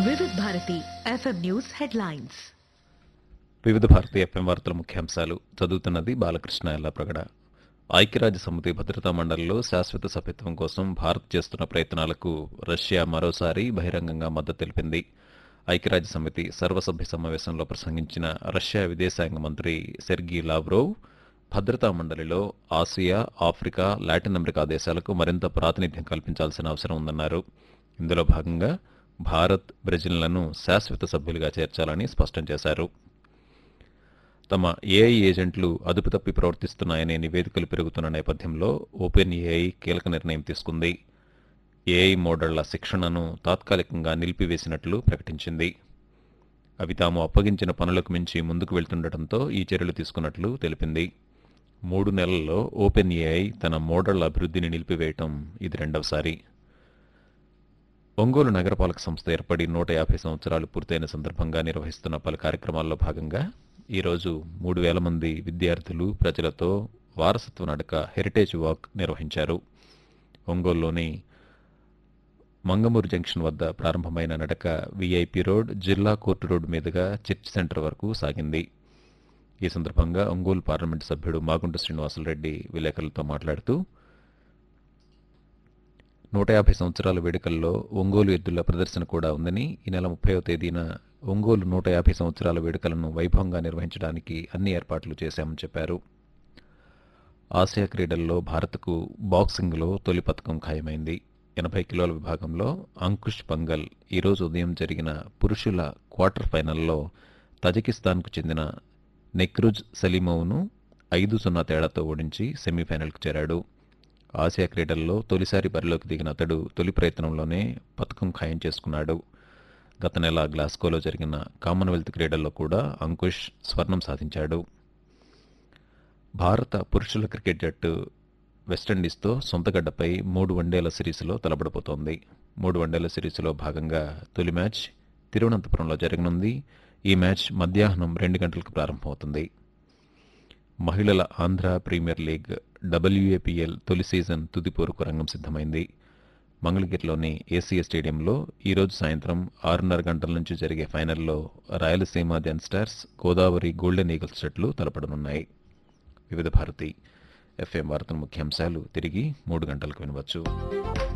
Vividh Bharati FM news headlines Vividh Bharati FM వార్తల ముఖ్యాంశాలు చదువుతున్నది బాలకృష్ణ ఎల్లాప్రగడ ఐక్యరాజ్య సమితి భద్రతా మండలిలో శాశ్వత సభ్యత్వం కోసం భారత్ చేస్తున్న ప్రయత్నాలకు రష్యా మరోసారి బహిరంగంగా మద్దతు తెలిపింది ఐక్యరాజ్య సమితి సర్వసభ్య సమావేశంలో ప్రసంగించిన రష్యా విదేశాంగ మంత్రి సెర్గీ లావ్రోవ్ భద్రతా మండలిలో ఆసియా ఆఫ్రికా లాటిన్ అమెరికా దేశాలకు మరింత ప్రాతినిధ్యం కల్పించాల్సిన అవసరం ఉందన్నారు ఇందులో భాగంగా భారత్ బ్రెజిల్లను శాశ్వత సభ్యులుగా చేర్చాలని స్పష్టం చేశారు తమ ఏఐ ఏజెంట్లు అదుపు తప్పి ప్రవర్తిస్తున్నాయనే నివేదికలు పెరుగుతున్న నేపథ్యంలో ఓపెన్ ఏఐ కీలక నిర్ణయం తీసుకుంది ఏఐ మోడళ్ల శిక్షణను తాత్కాలికంగా నిలిపివేసినట్లు ప్రకటించింది అవి తాము అప్పగించిన పనులకు మించి ముందుకు వెళ్తుండటంతో ఈ చర్యలు తీసుకున్నట్లు తెలిపింది మూడు నెలల్లో ఓపెన్ ఏఐ తన మోడళ్ల అభివృద్ధిని నిలిపివేయటం ఇది రెండవసారి ఒంగోలు నగరపాలక సంస్థ ఏర్పడి నూట యాభై సంవత్సరాలు పూర్తయిన సందర్భంగా నిర్వహిస్తున్న పలు కార్యక్రమాల్లో భాగంగా ఈరోజు మూడు వేల మంది విద్యార్థులు ప్రజలతో వారసత్వ నడక హెరిటేజ్ వాక్ నిర్వహించారు ఒంగోలులోని మంగమూరు జంక్షన్ వద్ద ప్రారంభమైన నడక విఐపి రోడ్ జిల్లా కోర్టు రోడ్డు మీదుగా చర్చ్ సెంటర్ వరకు సాగింది ఈ సందర్భంగా ఒంగోలు పార్లమెంటు సభ్యుడు మాగుంట శ్రీనివాసులరెడ్డి విలేకరులతో మాట్లాడుతూ నూట యాభై సంవత్సరాల వేడుకల్లో ఒంగోలు ఎద్దుల ప్రదర్శన కూడా ఉందని ఈ నెల ముప్పైవ తేదీన ఒంగోలు నూట యాభై సంవత్సరాల వేడుకలను వైభవంగా నిర్వహించడానికి అన్ని ఏర్పాట్లు చేశామని చెప్పారు ఆసియా క్రీడల్లో భారత్కు బాక్సింగ్లో తొలి పథకం ఖాయమైంది ఎనభై కిలోల విభాగంలో అంకుష్ పంగల్ ఈరోజు ఉదయం జరిగిన పురుషుల క్వార్టర్ ఫైనల్లో తజికిస్తాన్కు చెందిన నెక్రుజ్ సలీమోవ్ను ఐదు సున్నా తేడాతో ఓడించి సెమీఫైనల్కు చేరాడు ఆసియా క్రీడల్లో తొలిసారి బరిలోకి దిగిన అతడు తొలి ప్రయత్నంలోనే పథకం ఖాయం చేసుకున్నాడు గత నెల గ్లాస్గోలో జరిగిన కామన్వెల్త్ క్రీడల్లో కూడా అంకుష్ స్వర్ణం సాధించాడు భారత పురుషుల క్రికెట్ జట్టు వెస్టిండీస్తో సొంతగడ్డపై మూడు వన్డేల సిరీస్లో తలపడిపోతోంది మూడు వన్డేల సిరీస్లో భాగంగా తొలి మ్యాచ్ తిరువనంతపురంలో జరగనుంది ఈ మ్యాచ్ మధ్యాహ్నం రెండు గంటలకు ప్రారంభమవుతుంది మహిళల ఆంధ్ర ప్రీమియర్ లీగ్ డబ్ల్యూఏపీఎల్ తొలి సీజన్ తుది పోరుకు రంగం సిద్ధమైంది మంగళగిరిలోని ఏసీఏ స్టేడియంలో ఈరోజు సాయంత్రం ఆరున్నర గంటల నుంచి జరిగే ఫైనల్లో Rayalaseema gen stars Godavari golden eagles జట్లు తలపడనున్నాయి వివిధ భారతి ఎఫ్ఎం వార్తల ముఖ్యాంశాలు తిరిగి మూడు గంటలకు వినవచ్చు